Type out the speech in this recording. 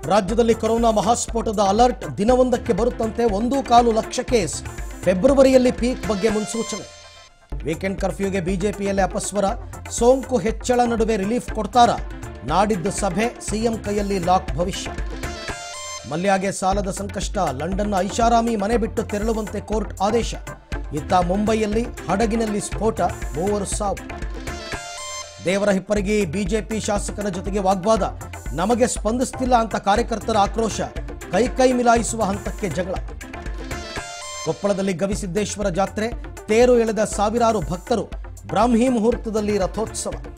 ರಾಜ್ಯದಲ್ಲಿ corona ಮಹಾಸ್ಫೋಟದ alert ದಿನವೊಂದಕ್ಕೆ ಬರುತ್ತಂತೆ ಒಂದು ಕಾಲು ಲಕ್ಷ ಕೇಸ್ ಫೆಬ್ರವರಿಯಲ್ಲಿ ಪೀಕ್ ಬಗ್ಗೆ ಮುನ್ಸೂಚನೆ ವೀಕೆಂಡ್ ಕರ್ಫ್ಯೂಗೆ ಬಿಜೆಪಿಯಲ್ಲಿ ಅಪಸ್ವರ ಸೋಂಕು ಹೆಚ್ಚಳ ನಡುವೆ ರಿಲೀಫ್ ಕೊಡ್ತಾರಾ ನಾಡಿದ್ದು ಸಭೆ ಸಿಎಂ ಕೈಯಲ್ಲಿ ಲಾಕ್ ಭವಿಷ್ಯ ಮಲ್ಯಾಗೆ ಸಾಲದ ಸಂಕಷ್ಟ ಲಂಡನ್ನ ಐಷಾರಾಮಿ ಮನೆ ಬಿಟ್ಟು ತೆರಳುವಂತೆ ಕೋರ್ಟ್ ಆದೇಶ ಇತ್ತ ಮುಂಬೈಯಲ್ಲಿ ಹಡಗಿನಲ್ಲಿ ಸ್ಫೋಟ ಮೂವರು ಸಾವು ದೇವರ ಹಿಪ್ಪರಿಗಿ ಬಿಜೆಪಿ ಶಾಸಕರ ಜೊತೆಗೆ ವಾಗ್ವಾದ ನಮಗೆ ಸ್ಪಂದಿಸ್ತಿಲ್ಲ ಅಂತ ಕಾರ್ಯಕರ್ತರ ಆಕ್ರೋಶ ಕೈ ಕೈ ಮಿಲಾಯಿಸುವ ಹಂತಕ್ಕೆ ಜಗಳ ಕೊಪ್ಪಳದಲ್ಲಿ ಗವಿಸಿದ್ದೇಶ್ವರ ಜಾತ್ರೆ ತೇರು ಎಳೆದ ಸಾವಿರಾರು ಭಕ್ತರು ಬ್ರಾಹ್ಮಿ ಮುಹೂರ್ತದಲ್ಲಿ ರಥೋತ್ಸವ